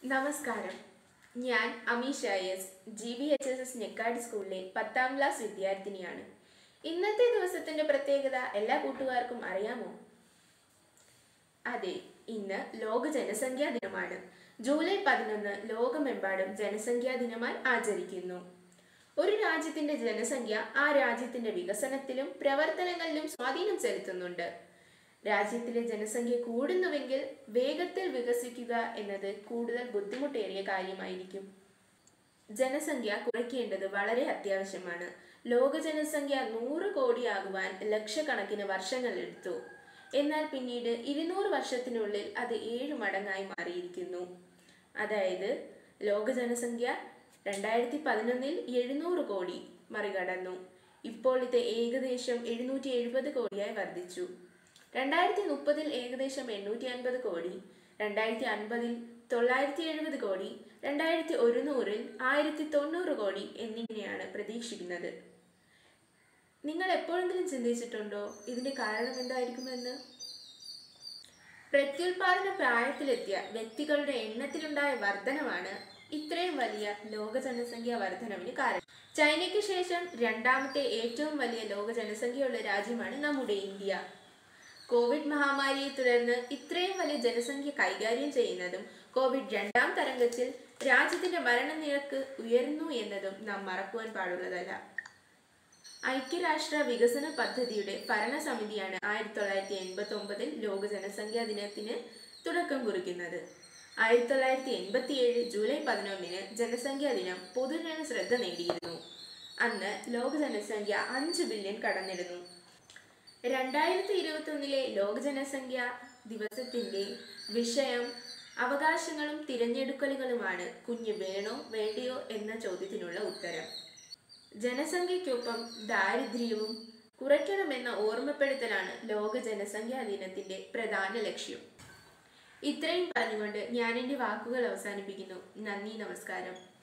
നമസ്കാരം ഞാൻ Ameesha S G B H S S Njekkad സ്കൂളിലെ പത്താം ക്ലാസ് വിദ്യാർത്ഥിനിയാണ് ഇന്നത്തെ ദിവസത്തിന്റെ പ്രത്യേകത എല്ലാ കൂട്ടുകാർക്കും അറിയാമോ അതെ ഇന്ന് ലോക ജനസംഖ്യാ ദിനമാണ് ജൂലൈ പതിനൊന്ന് ലോകമെമ്പാടും ജനസംഖ്യാ ദിനമായി ആചരിക്കുന്നു ഒരു രാജ്യത്തിന്റെ ജനസംഖ്യ ആ രാജ്യത്തിന്റെ വികസനത്തിലും പ്രവർത്തനങ്ങളിലും സ്വാധീനം ചെലുത്തുന്നുണ്ട് രാജ്യത്തിലെ ജനസംഖ്യ കൂടുന്നുവെങ്കിൽ വേഗത്തിൽ വികസിക്കുക എന്നത് കൂടുതൽ ബുദ്ധിമുട്ടേറിയ കാര്യമായിരിക്കും ജനസംഖ്യ കുറയ്ക്കേണ്ടത് വളരെ അത്യാവശ്യമാണ് ലോക ജനസംഖ്യ നൂറ് കോടിയാകുവാൻ ലക്ഷക്കണക്കിന് വർഷങ്ങളെടുത്തു എന്നാൽ പിന്നീട് ഇരുന്നൂറ് വർഷത്തിനുള്ളിൽ അത് ഏഴ് മടങ്ങായി മാറിയിരിക്കുന്നു അതായത് ലോക ജനസംഖ്യ രണ്ടായിരത്തി പതിനൊന്നിൽ എഴുന്നൂറ് കോടി മറികടന്നു ഇപ്പോൾ ഇത് ഏകദേശം എഴുന്നൂറ്റി എഴുപത് കോടിയായി വർദ്ധിച്ചു രണ്ടായിരത്തി മുപ്പതിൽ ഏകദേശം എണ്ണൂറ്റി അൻപത് കോടി രണ്ടായിരത്തി അൻപതിൽ തൊള്ളായിരത്തി എഴുപത് കോടി രണ്ടായിരത്തി ഒരുന്നൂറിൽ ആയിരത്തി തൊണ്ണൂറ് കോടി എന്നിങ്ങനെയാണ് പ്രതീക്ഷിക്കുന്നത് നിങ്ങൾ എപ്പോഴെങ്കിലും ചിന്തിച്ചിട്ടുണ്ടോ ഇതിന്റെ കാരണം എന്തായിരിക്കുമെന്ന് പ്രത്യുൽപാദന പ്രായത്തിലെത്തിയ വ്യക്തികളുടെ എണ്ണത്തിലുണ്ടായ വർധനമാണ് ഇത്രയും വലിയ ലോക ജനസംഖ്യാ വർധനവിന് കാരണം ചൈനയ്ക്ക് ശേഷം രണ്ടാമത്തെ ഏറ്റവും വലിയ ലോക ജനസംഖ്യയുള്ള രാജ്യമാണ് നമ്മുടെ ഇന്ത്യ കോവിഡ് മഹാമാരിയെ തുടർന്ന് ഇത്രയും വലിയ ജനസംഖ്യ കൈകാര്യം ചെയ്യുന്നതും കോവിഡ് രണ്ടാം തരംഗത്തിൽ രാജ്യത്തിന്റെ മരണനിരക്ക് ഉയർന്നു എന്നതും നാം മറക്കുവാൻ പാടുള്ളതല്ല ഐക്യരാഷ്ട്ര വികസന പദ്ധതിയുടെ ഭരണസമിതിയാണ് ആയിരത്തി തൊള്ളായിരത്തി എൺപത്തി ഒമ്പതിൽ ലോക ജനസംഖ്യാ ദിനത്തിന് തുടക്കം കുറിക്കുന്നത് ആയിരത്തി തൊള്ളായിരത്തി എൺപത്തി ഏഴ് ജൂലൈ പതിനൊന്നിന് ജനസംഖ്യാ ദിനം പൊതുജന ശ്രദ്ധ നേടിയിരുന്നു അന്ന് ലോക ജനസംഖ്യ അഞ്ച് ബില്യൺ കടന്നിരുന്നു രണ്ടായിരത്തി ഇരുപത്തി ഒന്നിലെ ലോക ജനസംഖ്യ ദിവസത്തിന്റെ വിഷയം അവകാശങ്ങളും തിരഞ്ഞെടുക്കലുകളുമാണ് കുഞ്ഞ് വേണോ വേണ്ടയോ എന്ന ചോദ്യത്തിനുള്ള ഉത്തരം ജനസംഖ്യയ്ക്കൊപ്പം ദാരിദ്ര്യവും കുറയ്ക്കണമെന്ന ഓർമ്മപ്പെടുത്തലാണ് ലോക ജനസംഖ്യാ ദിനത്തിന്റെ പ്രധാന ലക്ഷ്യം ഇത്രയും പറഞ്ഞുകൊണ്ട് ഞാൻ എൻ്റെ വാക്കുകൾ അവസാനിപ്പിക്കുന്നു നന്ദി നമസ്കാരം